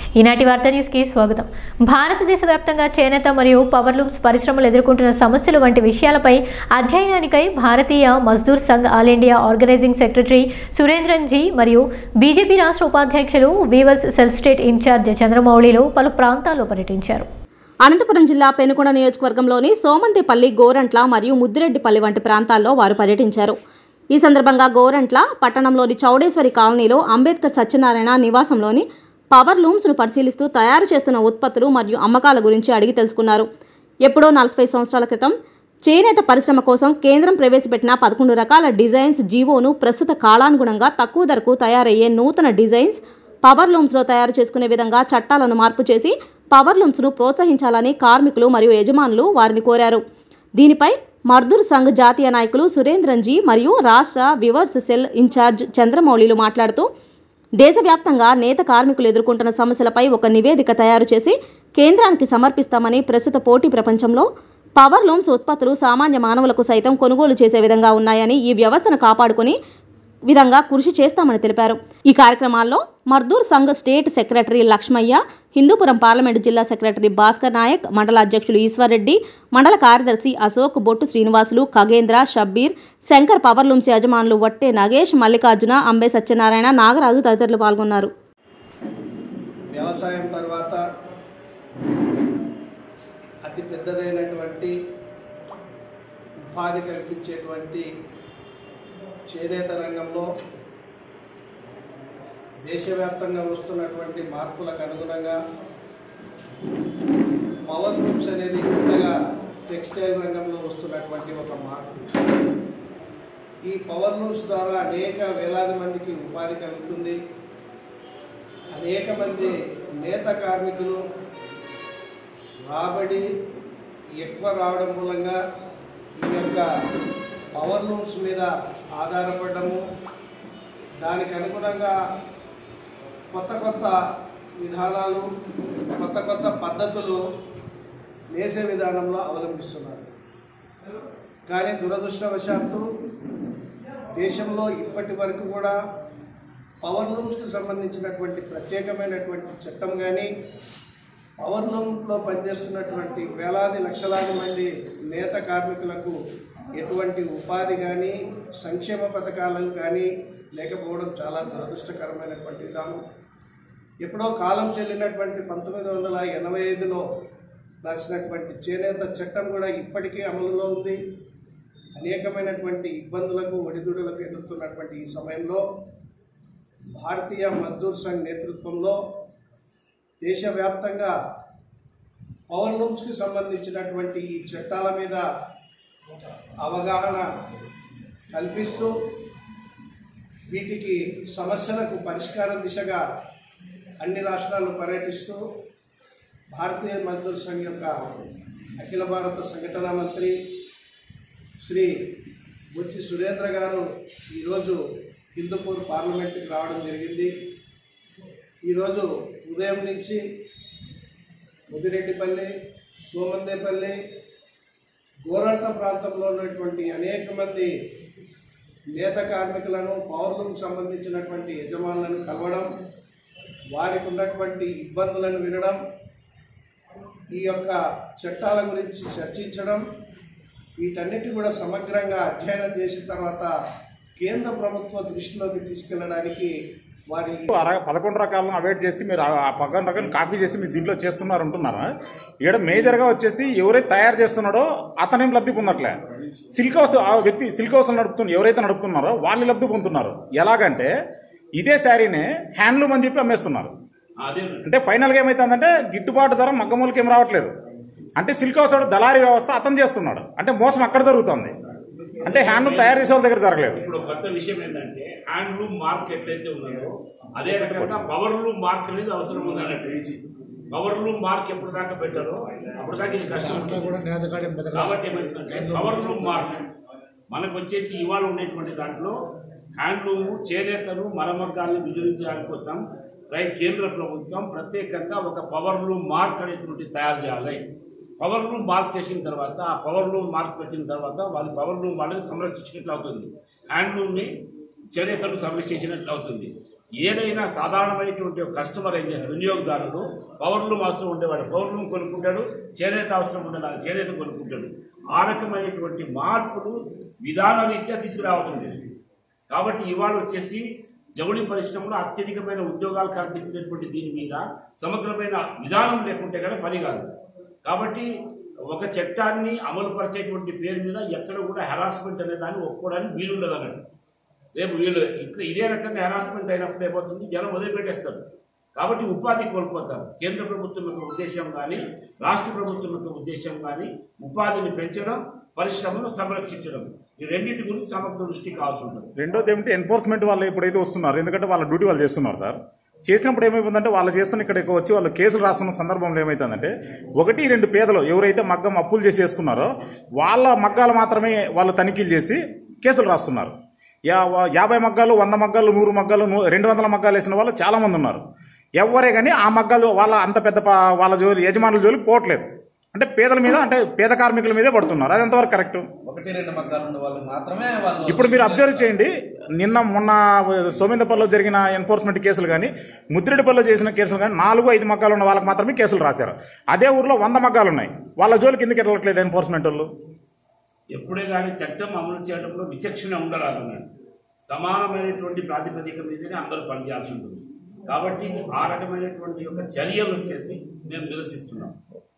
ఈనాటి వార్త న్యూస్కి స్వాగతం భారతదేశ వ్యాప్తంగా చేనేత మరియు పవర్ లూమ్స్ పరిశ్రమలు ఎదుర్కొంటున్న సమస్యలు వంటి విషయాలపై అధ్యయనానికై Bharatiya Mazdoor Sangh all India organising secretary Surendran ji మరియు బీజేపీ రాష్ట్ర ఉపాధ్యక్షులు వీవర్స్ సెల్ స్టేట్ ఇన్ఛార్జ్ చంద్రమౌళిలో పలు ప్రాంతాల్లో పర్యటించారు అనంతపురం జిల్లా పెనుకొండ నియోజకవర్గంలోని సోమంతిపల్లి గోరంట్ల మరియు ముద్దిరెడ్డిపల్లి వంటి ప్రాంతాల్లో వారు పర్యటించారు ఈ సందర్భంగా గోరంట్ల పట్టణంలోని చౌడేశ్వరి కాలనీలో అంబేద్కర్ సత్యనారాయణ నివాసంలోని పవర్ లూమ్స్ను పరిశీలిస్తూ తయారు చేస్తున్న ఉత్పత్తులు మరియు అమ్మకాల గురించి అడిగి తెలుసుకున్నారు ఎప్పుడో నలభై సంవత్సరాల క్రితం చేనేత పరిశ్రమ కోసం కేంద్రం ప్రవేశపెట్టిన పదకొండు రకాల డిజైన్స్ జీవోను ప్రస్తుత కాలానుగుణంగా తక్కువ ధరకు తయారయ్యే నూతన డిజైన్స్ పవర్ లూమ్స్లో తయారు చేసుకునే విధంగా చట్టాలను మార్పు చేసి పవర్ లూమ్స్ను ప్రోత్సహించాలని కార్మికులు మరియు యజమానులు వారిని కోరారు దీనిపై మర్దూర్ సంఘ్ జాతీయ నాయకులు సురేంద్రన్జీ మరియు రాష్ట్ర వివర్స్ సెల్ ఇన్ఛార్జ్ చంద్రమౌళిలు మాట్లాడుతూ దేశవ్యాప్తంగా నేత కార్మికులు ఎదుర్కొంటున్న సమస్యలపై ఒక నివేదిక తయారు చేసి కేంద్రానికి సమర్పిస్తామని ప్రస్తుత పోటీ ప్రపంచంలో పవర్ లూమ్స్ ఉత్పత్తులు సామాన్య మానవులకు సైతం కొనుగోలు చేసే విధంగా ఉన్నాయని ఈ వ్యవస్థను కాపాడుకుని విధంగా కృషి చేస్తామని తెలిపారు ఈ కార్యక్రమాల్లో Mazdoor Sangh state secretary Lakshmaiah Hindupuram parliament జిల్లా సెక్రటరీ భాస్కర్ నాయక్ మండల అధ్యక్షులు ఈశ్వర్ రెడ్డి మండల కార్యదర్శి అశోక్ బొట్టు శ్రీనివాసులు ఖగేంద్ర షబ్బీర్ శంకర్ పవర్ లూమ్స్ యజమానులు వట్టే నగేష్ మల్లికార్జున అంబే సత్యనారాయణ నాగరాజు తదితరులు పాల్గొన్నారు వ్యవసాయం తర్వాత అతి పెద్దదైనటువంటి ఉపాధి కల్పించేటువంటి చేనేత రంగంలో దేశవ్యాప్తంగా వస్తున్నటువంటి మార్పులకు అనుగుణంగా పవర్ లూమ్స్ అనేది కొత్తగా టెక్స్టైల్ రంగంలో వస్తున్నటువంటి ఒక మార్పు ఈ పవర్ లూమ్స్ ద్వారా అనేక వేలాది మందికి ఉపాధి కలుగుతుంది అనేక మంది నేత కార్మికులు రాబడి ఎక్కువ రావడం మూలంగా ఈ యొక్క పవర్ లూమ్స్ మీద ఆధారపడము దానికి అనుగుణంగా కొత్త కొత్త విధానాలు కొత్త కొత్త పద్ధతులు నేసే విధానంలో అవలంబిస్తున్నారు కానీ దురదృష్టవశాత్తు దేశంలో ఇప్పటి వరకు కూడా పవర్ లూమ్స్కి సంబంధించినటువంటి ప్రత్యేకమైనటువంటి చట్టం కానీ పవర్ లూమ్లో పనిచేస్తున్నటువంటి వేలాది లక్షలాది మంది నేత కార్మికులకు ఎటువంటి ఉపాధి కానీ సంక్షేమ పథకాలు కానీ లేకపోవడం చాలా దురదృష్టకరమైనటువంటి విధానం ఎప్పుడో కాలం చెల్లినటువంటి పంతొమ్మిది వందల ఎనభై ఐదులో రాసినటువంటి చేనేత చట్టం కూడా ఇప్పటికీ అమలులో ఉంది అనేకమైనటువంటి ఇబ్బందులకు ఒడిదుడులకు ఎదుర్కొన్నటువంటి ఈ సమయంలో భారతీయ మజ్దూర్ సంఘ్ నేతృత్వంలో దేశవ్యాప్తంగా పవర్ లూమ్స్కి సంబంధించినటువంటి ఈ చట్టాల మీద అవగాహన కల్పిస్తూ వీటికి సమస్యలకు పరిష్కారం దిశగా అన్ని రాష్ట్రాలు పర్యటిస్తూ భారతీయ మజ్దూర్ సంఘ్ యొక్క అఖిల భారత సంఘటన మంత్రి శ్రీ బుచ్చి సురేంద్ర గారు ఈరోజు హిందూపూర్ పార్లమెంట్కి రావడం జరిగింది ఈరోజు ఉదయం నుంచి ముదిరెడ్డిపల్లి సోమందేపల్లి గోరంట ప్రాంతంలో ఉన్నటువంటి అనేక మంది నేత కార్మికులను పౌరులకు సంబంధించినటువంటి యజమానులను కలవడం వారికి ఉన్నటువంటి ఇబ్బందులను వినడం ఈ యొక్క చట్టాల గురించి చర్చించడం వీటన్నిటి కూడా సమగ్రంగా అధ్యయనం చేసిన తర్వాత కేంద్ర ప్రభుత్వ దృష్టిలోకి తీసుకెళ్ళడానికి వారి అర పదకొండు రకాలను అవాయిడ్ చేసి మీరు ఆ ఆ పదకొండు రకాలను కాపీ చేసి మీరు దీంట్లో చేస్తున్నారు అంటున్నారా ఇక్కడ మేజర్గా వచ్చేసి ఎవరైతే తయారు చేస్తున్నాడో అతనేం లబ్ధి పొందట్లే సిల్క్ హౌస్ ఆ వ్యక్తి సిల్క్ హౌస్ నడుపుతున్న ఎవరైతే నడుపుతున్నారో వాళ్ళు లబ్ధి పొందుతున్నారు ఎలాగంటే ఇదే శారీనే హ్యాండ్లూమ్ అని చెప్పి అమ్మేస్తున్నారు అదే అంటే ఫైనల్గా ఏమైతుందంటే గిట్టుబాటు ధర మగ్గమూలకి ఏం రావట్లేదు అంటే సిల్క్ హౌస్ వాడు దళారీ వ్యవస్థ అతను చేస్తున్నాడు అంటే మోసం అక్కడ జరుగుతుంది అంటే హ్యాండ్లూమ్ తయారు చేసే వాళ్ళ దగ్గర జరగలేదు ఇప్పుడు కొత్త విషయం ఏంటంటే హ్యాండ్లూమ్ మార్క్ ఎట్లయితే ఉన్నదో అదే రకంగా పవర్ లూమ్ మార్క్ అనేది అవసరం ఉందన్నట్టు పవర్ లూమ్ మార్క్ ఎప్పుడు దాకా పెట్టారో అప్పుడు దాకా ఇది కష్టం ఉంటుంది. కాబట్టి ఏమైందంటే పవర్ లూమ్ మార్క్ మనకు వచ్చేసి ఇవాళ ఉండేటువంటి దాంట్లో హ్యాండ్లూమ్ చేనేతను మరమగ్గాలను విజయించడానికి కోసం రైట్ కేంద్ర ప్రభుత్వం ప్రత్యేకంగా ఒక పవర్ లూమ్ మార్క్ అనేటువంటి తయారు చేయాలి పవర్ లూమ్ మార్క్ చేసిన తర్వాత ఆ పవర్ లూమ్ మార్క్ పెట్టిన తర్వాత వాళ్ళ పవర్ లూమ్ వాళ్ళని సంరక్షించినట్లు అవుతుంది హ్యాండ్లూమ్ని చేనేతను సంరక్షించినట్లు అవుతుంది ఏదైనా సాధారణమైనటువంటి ఒక కస్టమర్ ఏం చేస్తాడు వినియోగదారుడు పవర్ లూమ్ అవసరం ఉండేవాడు పవర్ లూమ్ కొనుక్కుంటాడు చేనేత అవసరం ఉండేవాడు చేనేత కొనుక్కుంటాడు ఆ రకమైనటువంటి మార్పులు విధాన రీత్యా తీసుకురావాల్సి ఉండేది కాబట్టి ఇవాళ వచ్చేసి జౌళి పరిశ్రమలో అత్యధికమైన ఉద్యోగాలు కల్పిస్తున్నటువంటి దీని మీద సమగ్రమైన విధానం లేకుంటే కానీ పని కాదు కాబట్టి ఒక చట్టాన్ని అమలు పరిచేటువంటి పేరు మీద ఎక్కడ కూడా హెరాస్మెంట్ అనే దాన్ని ఒప్పుకోవడానికి వీలుండదు అన్నట్టు రేపు వీళ్ళు ఇక్కడ ఇదే రకంగా హెరాస్మెంట్ అయినప్పుడు ఏమవుతుంది జనం వదిలిపెట్టేస్తారు కాబట్టి ఉపాధి కోల్పోతారు కేంద్ర ప్రభుత్వం యొక్క ఉద్దేశం కానీ రాష్ట్ర ప్రభుత్వం యొక్క ఉద్దేశం కానీ ఉపాధిని పెంచడం పరిశ్రమను సంరక్షించడం ఈ రెండింటి గురించి సమగ్ర దృష్టి కావాల్సి ఉంటుంది రెండోది ఏమిటి ఎన్ఫోర్స్మెంట్ వాళ్ళు ఎప్పుడైతే వస్తున్నారు ఎందుకంటే వాళ్ళ డ్యూటీ వాళ్ళు చేస్తున్నారు సార్ చేసినప్పుడు ఏమైపోతుందంటే వాళ్ళు చేస్తున్న ఇక్కడికి వచ్చి వాళ్ళు కేసులు రాస్తున్న సందర్భంలో ఏమైతుందంటే ఒకటి రెండు పేదలు ఎవరైతే మగ్గం అప్పులు చేసి చేసుకున్నారో వాళ్ళ మగ్గాలు మాత్రమే వాళ్ళు తనిఖీలు చేసి కేసులు రాస్తున్నారు యా యాభై మగ్గాలు వంద మగ్గాలు నూరు మగ్గాలు నూ- రెండు వందల మగ్గాలు వేసిన వాళ్ళు చాలా మంది ఉన్నారు ఎవరే కానీ ఆ మగ్గాలు వాళ్ళ అంత పెద్ద ప- వాళ్ళ జోలి యజమానుల జోలికి పోవట్లేదు అంటే పేదల మీద అంటే పేద కార్మికుల మీదే పడుతున్నారు అది ఎంతవరకు కరెక్ట్ ఒకటి రెండు మగ్గాలు ఉన్న వాళ్ళు మాత్రమే వాళ్ళు ఇప్పుడు మీరు అబ్జర్వ్ చేయండి నిన్న మొన్న సోమేందపల్లిలో జరిగిన ఎన్ఫోర్స్మెంట్ కేసులు కానీ ముద్రెడిపల్లిలో చేసిన కేసులు కానీ నాలుగు ఐదు మగ్గాలు ఉన్న వాళ్ళకి మాత్రమే కేసులు రాశారు అదే ఊర్లో వంద మగ్గాలు ఉన్నాయి వాళ్ళ జోలికి ఎందుకు వెళ్ళట్లేదు ఎన్ఫోర్స్మెంట్ వాళ్ళు ఎప్పుడే కానీ చట్టం అమలు చేయడంలో విచక్షణ ఉండరాదన్నాడు సమానమైనటువంటి ప్రాతిపదిక మీదనే అందరూ పనిచేయాల్సి ఉంటుంది కాబట్టి ఆ రకమైనటువంటి యొక్క చర్యలు వచ్చేసి మేము నిరసిస్తున్నాం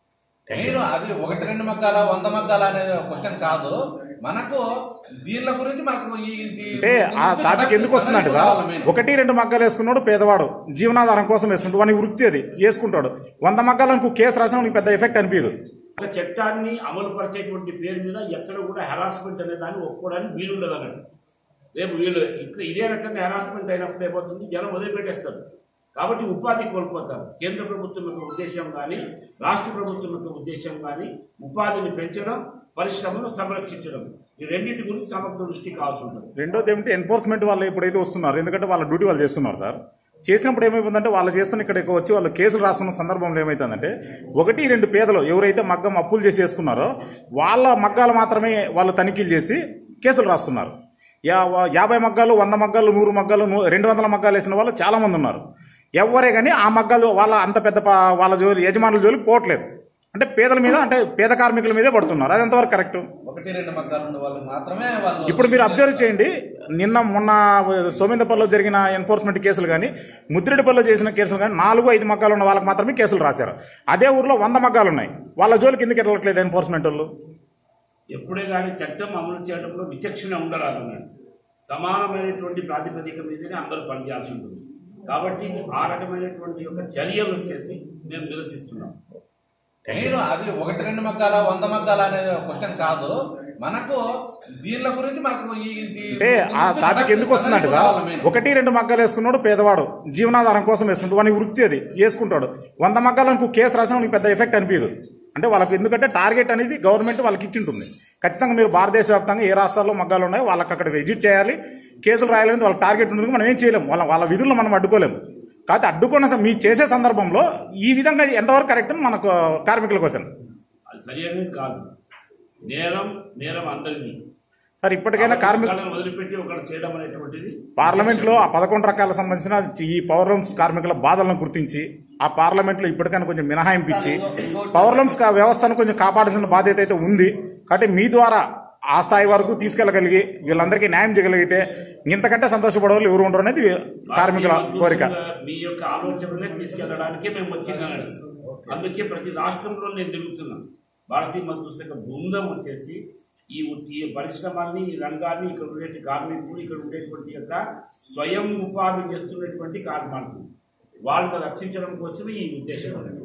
నేను అది ఒకటి రెండు మగ్గాల వంద మగ్గాల అనేది క్వశ్చన్ కాదు మనకు దీనిల గురించి మాకు ఈ ఈ- అంటే ఆ టాపిక్ ఎందుకు వస్తుందంటే సార్ కావాలి main. ఒకటి రెండు మగ్గాలు వేసుకున్నాడు పేదవాడు జీవనాధారం కోసం వేసుకుంటాడు వాని వృత్తి అది వేసుకుంటాడు వంద మగ్గాలకు కేసు రాసినా నీకు పెద్ద ఎఫెక్ట్ అనిపించదు ఒక చట్టాన్ని అమలు పరిచేటువంటి పేరు మీద ఎక్కడ కూడా హెరాస్మెంట్ అనే దాన్ని ఒప్పుకోవడానికి వీలుండదు అన్నట్టు రేపు వీళ్ళు ఇక్కడ ఇదే రకంగా హెరాస్మెంట్ అయినప్పుడు ఏమవుతుంది జనం వదిలిపెట్టేస్తారు కాబట్టి ఉపాధి కోల్పోతారు కేంద్ర ప్రభుత్వం యొక్క ఉద్దేశం కానీ రాష్ట్ర ప్రభుత్వం యొక్క ఉద్దేశం కానీ ఉపాధిని పెంచడం పరిశ్రమను సంరక్షించడం ఈ రెండింటి గురించి సమగ్ర దృష్టి కావాల్సి ఉంటుంది రెండోది ఏమిటి ఎన్ఫోర్స్మెంట్ వాళ్ళు ఎప్పుడైతే వస్తున్నారు ఎందుకంటే వాళ్ళ డ్యూటీ వాళ్ళు చేస్తున్నారు సార్ చేసినప్పుడు ఏమైపోతుందంటే వాళ్ళు చేస్తున్న ఇక్కడికి వచ్చి వాళ్ళు కేసులు రాస్తున్న సందర్భంలో ఏమైతుందంటే ఒకటి రెండు పేదలు ఎవరైతే మగ్గం అప్పులు చేసి చేసుకున్నారో వాళ్ళ మగ్గాలు మాత్రమే వాళ్ళు తనిఖీలు చేసి కేసులు రాస్తున్నారు యా యాభై మగ్గాలు వంద మగ్గాలు నూరు మగ్గాలు నూ- రెండు వందల మగ్గాలు వేసిన వాళ్ళు చాలా మంది ఉన్నారు ఎవరే కానీ ఆ మగ్గాలు వాళ్ళ అంత పెద్ద ప- వాళ్ళ జోలి యజమానుల జోలికి పోవట్లేదు అంటే పేదల మీద అంటే పేద కార్మికుల మీదే పడుతున్నారు అది ఎంతవరకు కరెక్ట్ ఒకటి రెండు మగ్గాలు ఉన్న వాళ్ళు మాత్రమే వాళ్ళు ఇప్పుడు మీరు అబ్జర్వ్ చేయండి నిన్న మొన్న సోమేందపల్లిలో జరిగిన ఎన్ఫోర్స్మెంట్ కేసులు కానీ ముద్రెడిపల్లిలో చేసిన కేసులు కానీ నాలుగు ఐదు మగ్గాలు ఉన్న వాళ్ళకి మాత్రమే కేసులు రాశారు అదే ఊర్లో వంద మగ్గాలు ఉన్నాయి వాళ్ళ జోలికి ఎందుకు వెళ్ళట్లేదు ఎన్ఫోర్స్మెంట్ వాళ్ళు ఎప్పుడే కానీ చట్టం అమలు చేయడంలో విచక్షణ ఉండరాదన్నాడు సమానమైనటువంటి ప్రాతిపదిక మీదనే అందరూ పనిచేయాల్సి ఉంటుంది కాబట్టి ఆ రకమైనటువంటి యొక్క చర్యలు వచ్చేసి మేము నిరసిస్తున్నాం నేను అది ఒకటి రెండు మగ్గాల వంద మగ్గాల అనేది క్వశ్చన్ కాదు మనకు దీనిల గురించి మాకు ఈ ఈ- అంటే ఆ టాపిక్ ఎందుకు వస్తుందంటే సార్ కావాలి main. ఒకటి రెండు మగ్గాలు వేసుకున్నాడు పేదవాడు జీవనాధారం కోసం వేసుకుంటాడు వాని వృత్తి అది వేసుకుంటాడు వంద మగ్గాలకు కేసు రాసినా నీకు పెద్ద ఎఫెక్ట్ అనిపించదు అంటే వాళ్ళకి ఎందుకంటే టార్గెట్ అనేది గవర్నమెంట్ వాళ్ళకి ఇచ్చింటుంది ఖచ్చితంగా మీరు భారతదేశ వ్యాప్తంగా ఏ రాష్ట్రాల్లో మగ్గాలు ఉన్నాయో వాళ్ళకి అక్కడ విజిట్ చేయాలి కేసులు రాయాలని వాళ్ళ టార్గెట్ ఉంటుంది మనం ఏం చేయలేము వాళ్ళ వాళ్ళ విధులను మనం అడ్డుకోలేము కాకపోతే అడ్డుకున్న స- మీ చేసే సందర్భంలో ఈ విధంగా ఎంతవరకు కరెక్ట్ అని మనకు కార్మికుల కోసం అది సరి అనేది కాదు నేరం నేరం అందరినీ సార్ ఇప్పటికైనా కార్మిక ఒకళ్ళని వదిలిపెట్టి ఒకళ్ళు చేయడం అనేటువంటిది పార్లమెంట్ లో ఆ పదకొండు రకాల సంబంధించిన ఈ పవర్ లూమ్స్ కార్మికుల బాధలను గుర్తించి ఆ పార్లమెంట్ లో ఇప్పటికైనా కొంచెం మినహాయింపు ఇచ్చి పవర్ లూమ్స్ కా- వ్యవస్థను కొంచెం కాపాడాల్సిన బాధ్యత అయితే ఉంది కాబట్టి మీ ద్వారా ఆ స్థాయి వరకు తీసుకెళ్లగలిగి వీళ్ళందరికీ న్యాయం చేయగలిగితే ఇంతకంటే సంతోషపడే వాళ్ళు ఎవరు ఉండరు అనేది కార్మికుల కోరిక మీ యొక్క ఆలోచనలే తీసుకెళ్ళడానికే మేము వచ్చిందన్నాడు అందుకే ప్రతి రాష్ట్రంలో నేను తిరుగుతున్నాను భారతీయ మజ్దూర్ బృందం వచ్చేసి ఈ ఉ- ఈ పరిశ్రమాన్ని ఈ రంగాన్ని ఇక్కడ ఉండే కార్మికులు ఇక్కడ ఉండేటువంటి యొక్క స్వయం ఉపాధి చేస్తున్నటువంటి కార్మికులు వాళ్ళని రక్షించడం కోసమే ఈ ఉద్దేశం అన్నది.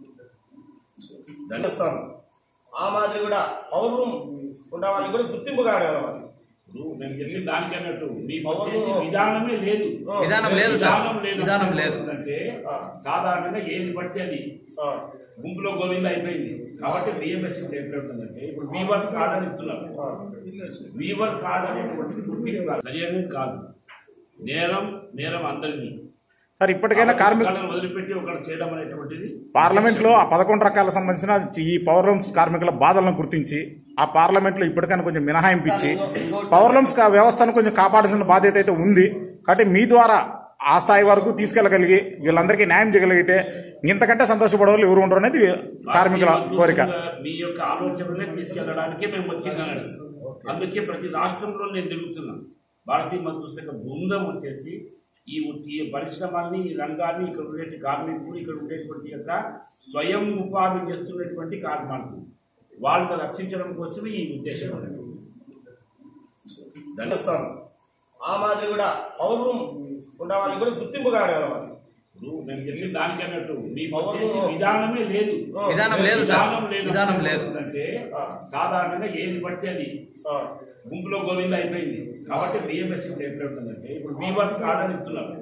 చేస్తాను ఆ మాదిరి కూడా పవర్ రూమ్ ఉన్న వాళ్ళకి కూడా గుర్తింపు కాగలవాలి ఇప్పుడు నేను చెప్పిన దానికి అన్నట్టు మీకు వచ్చేసి విధానమే లేదు విధానం లేదు సార్. విధానం లేదు విధానం లేదు. అంటే సాధారణంగా ఏది పడితే అది గుంపులో గోవింద అయిపోయింది కాబట్టి బిఎంఎస్ ఇప్పుడు ఎట్లా ఉంటుందంటే ఇప్పుడు వీవర్స్ కార్డ్ అని ఇస్తున్నారు వీవర్ కార్డ్ అనేటువంటిది గుర్తింపు కాదు సరి అనేది కాదు నేరం నేరం అందరినీ సార్ ఇప్పటికైనా కార్మిక ఒకళ్ళని వదిలిపెట్టి ఒకళ్ళు చేయడం అనేటువంటిది పార్లమెంట్ లో ఆ పదకొండు రకాల సంబంధించిన ఈ పవర్ లూమ్స్ కార్మికుల బాధలను గుర్తించి ఆ పార్లమెంట్ లో ఇప్పటికైనా కొంచెం మినహాయింపు ఇచ్చి పవర్ లూమ్స్ కా- వ్యవస్థను కొంచెం కాపాడాల్సిన బాధ్యత అయితే ఉంది కాబట్టి మీ ద్వారా ఆ స్థాయి వరకు తీసుకెళ్ళగలిగి వీళ్ళందరికీ న్యాయం చేయగలిగితే ఇంతకంటే సంతోషపడే వాళ్ళు ఎవరు ఉండరు అనేది కార్మికుల కోరిక మీ యొక్క ఆలోచనలే తీసుకెళ్ళడానికే మేము వచ్చిందని అందుకే ప్రతి రాష్ట్రంలో నేను తిరుగుతున్నాను భారతీయ మధుసక బృందం వచ్చేసి ఈ ఈ పరిశ్రమాన్ని ఈ రంగాన్ని ఇక్కడ ఉండే కార్మికులు ఇక్కడ ఉండేటువంటి యొక్క స్వయం ఉపాధి చేస్తున్నటువంటి కార్మికులు వాళ్ళని రక్షించడం కోసం ఈ ఉద్దేశం అన్నది. వస్తాను ఆ మాదిరి కూడా పవర్ రూమ్ ఉన్న వాళ్ళకి కూడా గుర్తింపు కాగలవాలి ఇప్పుడు నేను చెప్పిన దానికి అన్నట్టు మీకు వచ్చేసి విధానమే లేదు విధానం లేదు సార్. విధానం లేదు విధానం లేదు. అంటే సాధారణంగా ఏది పడితే అది గుంపులో గోవింద అయిపోయింది కాబట్టి బిఎంఎస్ ఎట్లా ఉంటుందంటే ఇప్పుడు వీవర్స్ కార్డ్ అని ఇస్తున్నారు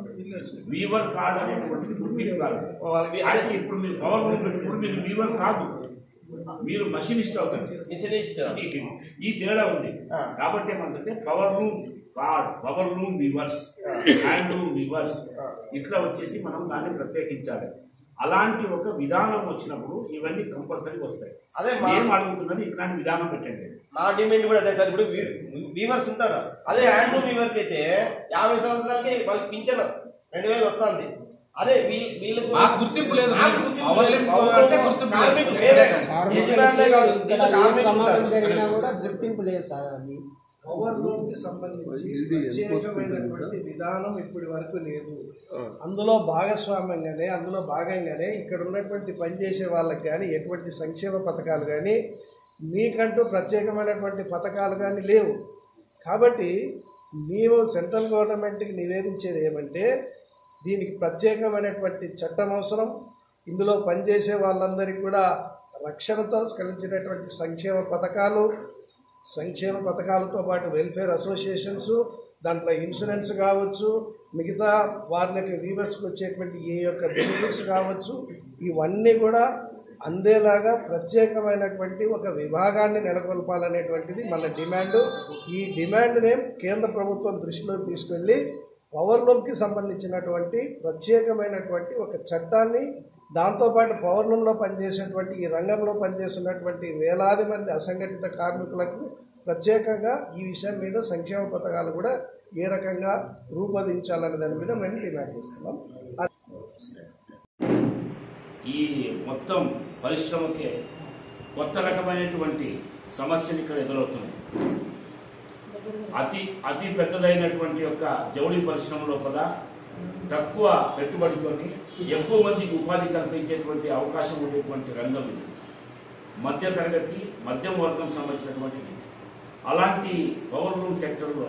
వీవర్ కార్డ్ అనేటువంటిది గుర్తింపు కాదు వాళ్ళకి అయితే ఇప్పుడు మీరు పవర్ రూమ్ పెట్టుకుంటే మీరు వీవర్ కాదు మీరు మషినిస్ట్ అవుతారు ఇన్సిడెంట్ ఈ తేడా ఉంది ఆ. కాబట్టి ఏమంటే power loom card power loom weavers hand loom weavers ఇట్లా వచ్చేసి మనం దాన్ని ప్రత్యేకించాలి అలాంటి ఒక విధానం వచ్చినప్పుడు ఇవన్నీ కంపల్సరీ వస్తాయి అదే మా- ఏం అడుగుతున్నది ఇట్లాంటి విధానం పెట్టండి మా డిమాండ్ కూడా అదే సార్ ఇప్పుడు వీవర్స్ ఉంటారు అదే హ్యాండ్ రూమ్ వీవర్కి అయితే యాభై సంవత్సరాలకి వాళ్ళకి పింఛన్ రెండు వేలు వస్తుంది అదే వీ- వీళ్ళకు మాకు గుర్తింపు లేదు. మాకు గుర్తింపు అవర్ లేదు. లిమిట్స్ అంటే గుర్తింపు లేదు. కార్మికులు వేరే. కార్మికులకి యజమానులే కాదు ఇక్కడ దీంట్లో ఏ కార్మికులు ప్రమాదం ఉంటారు. జరిగినా కూడా గుర్తింపు లేదు సార్ అది పవర్ రూమ్ కి సంబంధించి ప్రత్యేకమైనటువంటి విధానం ఇప్పటి వరకు లేదు అందులో భాగస్వామ్యంగానే అందులో భాగంగానే ఇక్కడ ఉన్నటువంటి పనిచేసే వాళ్ళకి కానీ ఎటువంటి సంక్షేమ పథకాలు కానీ మీకంటూ ప్రత్యేకమైనటువంటి పథకాలు కానీ లేవు కాబట్టి మేము సెంట్రల్ గవర్నమెంట్కి నివేదించేది ఏమంటే దీనికి ప్రత్యేకమైనటువంటి చట్టం అవసరం ఇందులో పనిచేసే వాళ్ళందరికీ కూడా రక్షణతో కలిసినటువంటి సంక్షేమ పథకాలు సంక్షేమ పథకాలతో పాటు వెల్ఫేర్ అసోసియేషన్స్ దాంట్లో ఇన్సూరెన్స్ కావచ్చు మిగతా వాళ్ళకి వీవర్స్కి వచ్చేటువంటి ఏ యొక్క బెనిఫిట్స్ కావచ్చు ఇవన్నీ కూడా అందేలాగా ప్రత్యేకమైనటువంటి ఒక విభాగాన్ని నెలకొల్పాలనేటువంటిది మన డిమాండ్ ఈ డిమాండ్నే కేంద్ర ప్రభుత్వం దృష్టిలోకి తీసుకెళ్ళి పవర్ లూమ్కి సంబంధించినటువంటి ప్రత్యేకమైనటువంటి ఒక చట్టాన్ని దాంతోపాటు పవర్ లూమ్లో పనిచేసేటువంటి ఈ రంగంలో పనిచేస్తున్నటువంటి వేలాది మంది అసంఘటిత కార్మికులకు ప్రత్యేకంగా ఈ విషయం మీద సంక్షేమ పథకాలు కూడా ఏ రకంగా రూపొందించాలనే దాని మీద మేము డిమాండ్ చేస్తున్నాం ఈ మొత్తం పరిశ్రమకే కొత్త రకమైనటువంటి సమస్యలు ఇక్కడ ఎదురవుతుంది అతి అతి పెద్దదైనటువంటి యొక్క జౌళి పరిశ్రమ లోపల తక్కువ పెట్టుబడితోని ఎక్కువ మందికి ఉపాధి కల్పించేటువంటి అవకాశం ఉండేటువంటి రంగం ఇది మధ్య తరగతి మధ్యం వర్గం సంబంధించినటువంటిది అలాంటి పవర్ లూమ్ సెక్టర్లో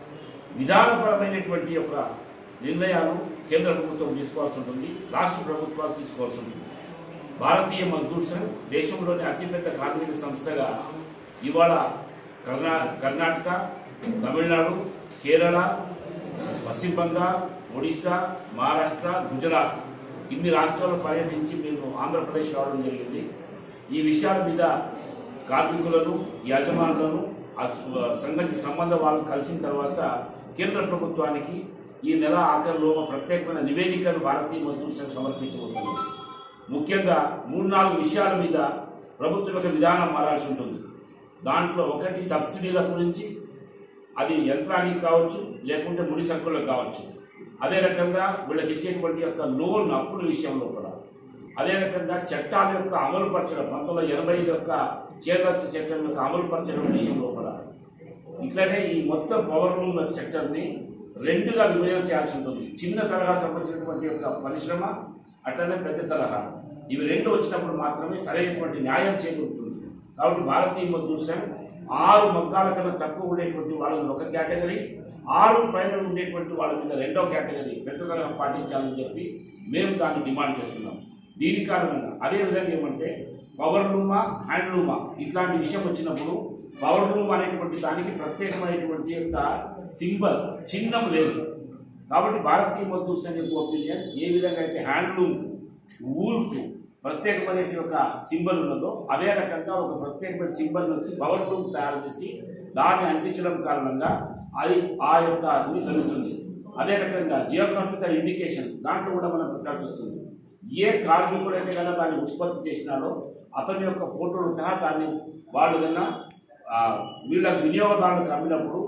విధానపరమైనటువంటి యొక్క నిర్ణయాలు కేంద్ర ప్రభుత్వం తీసుకోవాల్సి ఉంటుంది రాష్ట్ర ప్రభుత్వాలు తీసుకోవాల్సి ఉంటుంది భారతీయ మజ్దూర్ సంఘ్ దేశంలోని అతిపెద్ద కార్మిక సంస్థగా ఇవాళ కర్ణా కర్ణాటక తమిళనాడు కేరళ పశ్చిమ బంగాల్ ఒడిశా మహారాష్ట్ర గుజరాత్ ఇన్ని రాష్ట్రాలు పర్యటించి మేము ఆంధ్రప్రదేశ్ రావడం జరిగింది ఈ విషయాల మీద కార్మికులను యజమానులను ఆ సంఘటి సంబంధ వాళ్ళు కలిసిన తర్వాత కేంద్ర ప్రభుత్వానికి ఈ నెల ఆఖరిలో ఒక ప్రత్యేకమైన నివేదికను భారతీయ మజ్దూర్ సంఘ్ సమర్పించబోతుంది ముఖ్యంగా మూడు నాలుగు విషయాల మీద ప్రభుత్వం యొక్క విధానం మారాల్సి ఉంటుంది దాంట్లో ఒకటి సబ్సిడీల గురించి అది యంత్రానికి కావచ్చు లేకుంటే ముడి సరుకులకు కావచ్చు అదే రకంగా వీళ్ళకి ఇచ్చేటువంటి యొక్క లోన్ అప్పుల విషయంలో కూడా అదే రకంగా చట్టాల యొక్క అమలు పరచడం పంతొమ్మిది వందల ఎనభై ఐదు యొక్క చేదర్శ చట్టం యొక్క అమలు పరచడం విషయంలో కూడా ఇట్లనే ఈ మొత్తం పవర్ లూమ్ సెక్టర్ని రెండుగా విభజన చేయాల్సి ఉంటుంది చిన్న తరహా సంబంధించినటువంటి యొక్క పరిశ్రమ అట్లనే పెద్ద తరహా ఇవి రెండు వచ్చినప్పుడు మాత్రమే సరైనటువంటి న్యాయం చేకూరుతుంది కాబట్టి భారతీయ మజ్దూర్ సంఘ్ ఆరు మగ్గాల కన్నా తక్కువ ఉండేటువంటి వాళ్ళని ఒక కేటగిరీ ఆరు పైన ఉండేటువంటి వాళ్ళ మీద రెండో కేటగిరీ పెద్ద తరహా పాటించాలని చెప్పి మేము దాన్ని డిమాండ్ చేస్తున్నాం దీని కారణంగా అదే విధంగా ఏమంటే పవర్ లూమా హ్యాండ్ లూమా ఇట్లాంటి విషయం వచ్చినప్పుడు పవర్ లూమ్ అనేటువంటి దానికి ప్రత్యేకమైనటువంటి యొక్క సింబల్ చిహ్నం లేదు కాబట్టి భారతీయ మజ్దూర్ సంఘ్ యొక్క ఒపీనియన్ ఏ విధంగా అయితే హ్యాండ్లూమ్కు ఊల్కు ప్రత్యేకమైన ఒక సింబల్ ఉన్నదో అదే రకంగా ఒక ప్రత్యేకమైన సింబల్ నుంచి పవర్ లూమ్ తయారు చేసి దాన్ని అంటించడం కారణంగా అది ఆ యొక్క ఇది జరుగుతుంది అదే రకంగా జియోగ్రఫికల్ ఇండికేషన్ దాంట్లో కూడా మనం పెట్టాల్సి వస్తుంది ఏ కార్మికుడైతే కన్నా దాన్ని ఉత్పత్తి చేసినాడో అతని యొక్క ఫోటోలు సహా దాన్ని వాళ్ళు కన్నా ఆ, వీళ్ళ వినియోగదారులకు అమ్మినప్పుడు